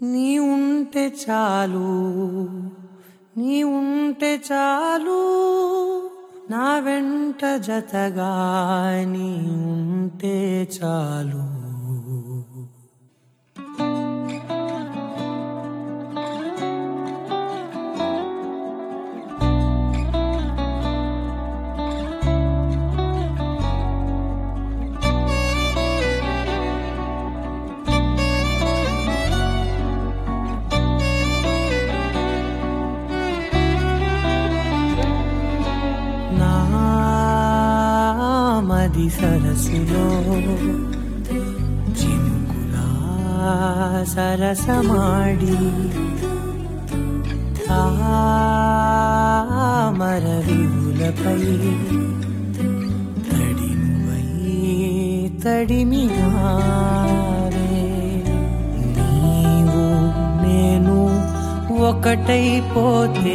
నీ ఉంటే చాలు నీ ఉంటే చాలు నా వెంట జతగా నీ ఉంటే చాలు నా మది సరస్సులో చినుకులా సరసమాడి తామర వివులపై తడినువై తడిమినావే నీవు నేను ఒకటైపోతే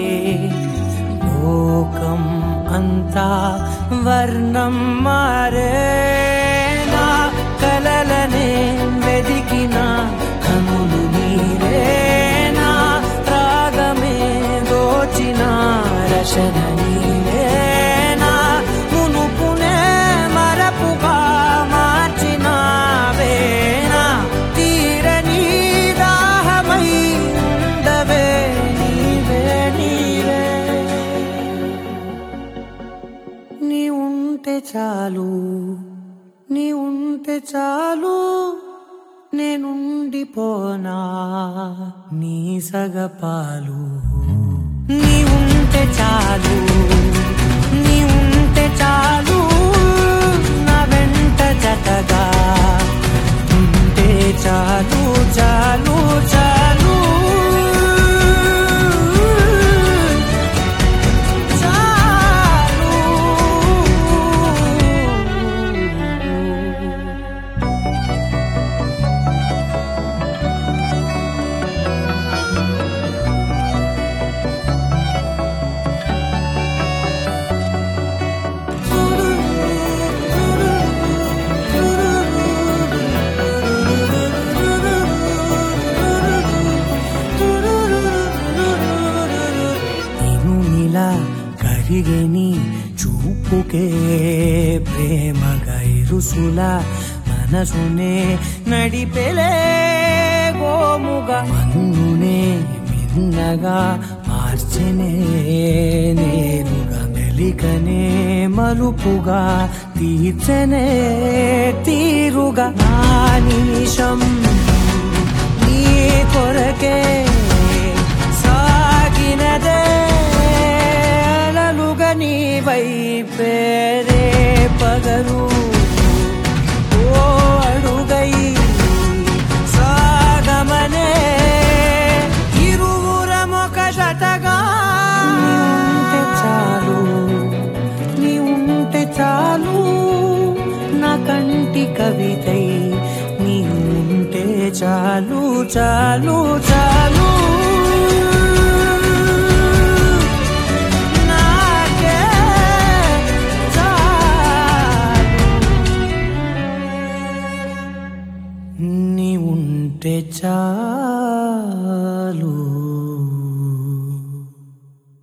లోకం అంతా వర్ణం మారే నా కలలనే వెదికిన కనులు నీరే నా రాగమే దోచిన రచన నీరే నా మునుపునే మరపుగా మార్చినావే నా తీరని దాహమై ఉండవే నీవే నీవే నీ ఉంటే చాలు నీ ఉంటే చాలు నేనుండిపోనా నీ సగపాలు నీ ఉంటే చాలు నీ ఉంటే చాలు నా వెంట జతగా ఉంటే చాలు చాలు చాలు చాలు నేను ఇలా కరిగని చూపుకే ప్రేమగా ఇరుసుల మనసునే నడిపెలే గోముగా మన్నునే మిన్నగా మార్చెనే నేరుగా మెలికనే మలుపుగా తీర్చనే తీరుగా నా నిమిషం నీ కొరకే సాగినదే అలలుగా నీ వైపేరే పగరు ఓ అడుగై సాగమనే ఇరువురమొక జతగా ఉంటే చాలు నీ ఉంటే చాలు నా కంటి కవితై నీ ఉంటే చాలు చాలు చాలు